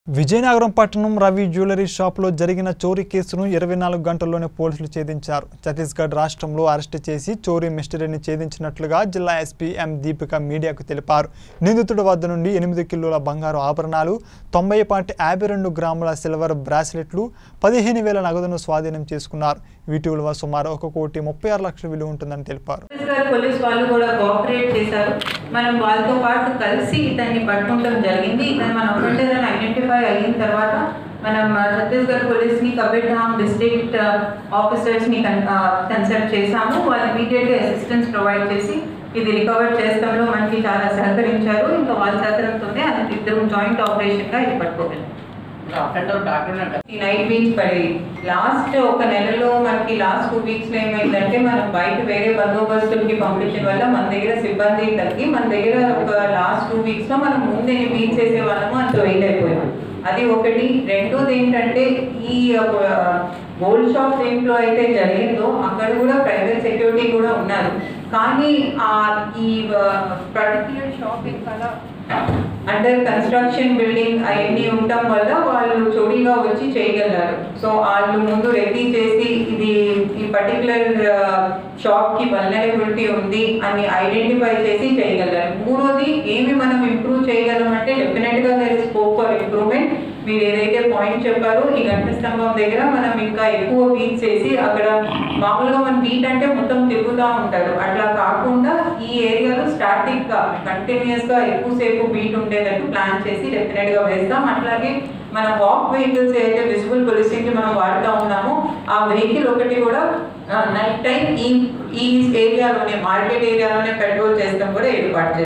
విజయనగరం పట్టణం రవి జ్యువెలరీ షాప్లో జరిగిన చోరీ కేసును ఇరవై నాలుగు గంటల్లోనే పోలీసులు ఛేదించారు ఛత్తీస్గఢ్ రాష్ట్రంలో అరెస్టు చేసి చోరీ మిస్టరీని ఛేదించినట్లుగా జిల్లా ఎస్పీ ఎం దీపిక మీడియాకు తెలిపారు నిందితుడి వద్ద నుండి ఎనిమిది కిలోల బంగారు ఆభరణాలు తొంభై పాయింట్ యాభై రెండు గ్రాముల సిల్వర్ బ్రాస్లెట్లు పదిహేను వేల నగదును స్వాధీనం చేసుకున్నారు వీటి విలువ సుమారు ఒక కోటి ముప్పై ఆరు లక్షల విలువ ఉంటుందని తెలిపారు ఛత్తీస్గఢ్ పోలీస్ వాళ్ళు కూడా కోఆపరేట్ చేశారు మనం వాళ్ళతో పాటు కలిసి ఇతన్ని పట్టుకుంటాం జరిగింది ఇతను మన ఒఫెండర్ ఐడెంటిఫై అయిన తర్వాత మనం ఆ, ఛత్తీస్గఢ్ పోలీస్ని కబీర్ధామ్ డిస్ట్రిక్ట్ ఆఫీసర్స్ని కన్సల్ట్ చేశాము వాళ్ళు ఇమీడియట్గా అసిస్టెన్స్ ప్రొవైడ్ చేసి ఇది రికవర్ చేస్తాంలో మనకి చాలా సహకరించారు ఇంకా వాళ్ళ సహకారంతోనే అది ఇద్దరు జాయింట్ ఆపరేషన్గా ఇది పట్టుకోగలం అఫెండర్ డాక్యుమెంట్ ఈ నైట్ వీక్స్ పడేది లాస్ట్ ఒక నెలలో మనకి లాస్ట్ టూ వీక్స్ లో ఏమైందంటే మనం బయట వేరే బందోబస్తులకి పంపించడం వల్ల మన దగ్గర సిబ్బంది తగ్గి మన దగ్గర ఒక లాస్ట్ టూ వీక్స్ లో మనం ముందే బీచ్ చేసే వాళ్ళము అంత వెయిట్ అయిపోయాం అది ఒకటి రెండోది ఏంటంటే ఈ గోల్డ్ షాప్ దేంట్లో అయితే జరిగిందో అక్కడ కూడా ప్రైవేట్ సెక్యూరిటీ కూడా ఉన్నారు కానీ ఆ ఈ పర్టిక్యులర్ షాప్ ఇంకా అండర్ కన్స్ట్రక్షన్ బిల్డింగ్ అవన్నీ ఉండటం వల్ల వాళ్ళు చోరీగా వచ్చి చేయగలరు సో వాళ్ళు ముందు రెడీ చేసి ఇది ఈ పర్టికులర్ షాప్ కి వల్నరబిలిటీ ఉంది అని ఐడెంటిఫై చేసి చేయగలరు మూడోది ఏమి మనం ఇంప్రూవ్ చేయగలం అంటే డెఫినెట్ గా దేర్ స్కోప్ ఫర్ ఇంప్రూవ్మెంట్ మీరు ఏదైతే పాయింట్ చెప్పారో ఈ గంట స్తంభం దగ్గర మనం ఇంకా ఎక్కువ బీట్ చేసి అక్కడ మామూలుగా మన బీట్ అంటే మొత్తం తిరుగుతూ ఉంటారు అట్లా కాకుండా ఈ ఏరియాలో స్టాటిక్ గా కంటిన్యూస్ గా ఎక్కువసేపు బీట్ ఉండేటట్టు ప్లాన్ చేసి డెఫినెట్ గా వేస్తాం అట్లాగే మన వాక్ వెహికల్స్ ఏదైతే విజిబుల్ పోలీసింగ్ కి మనం వాడుతూ ఉన్నామో ఆ వెహికల్ ఒకటి కూడా నైట్ టైం ఈ ఈ ఏరియాలోనే మార్కెట్ ఏరియాలోనే పెట్రోల్ చేస్తాం కూడా ఏర్పాటు చేస్తాం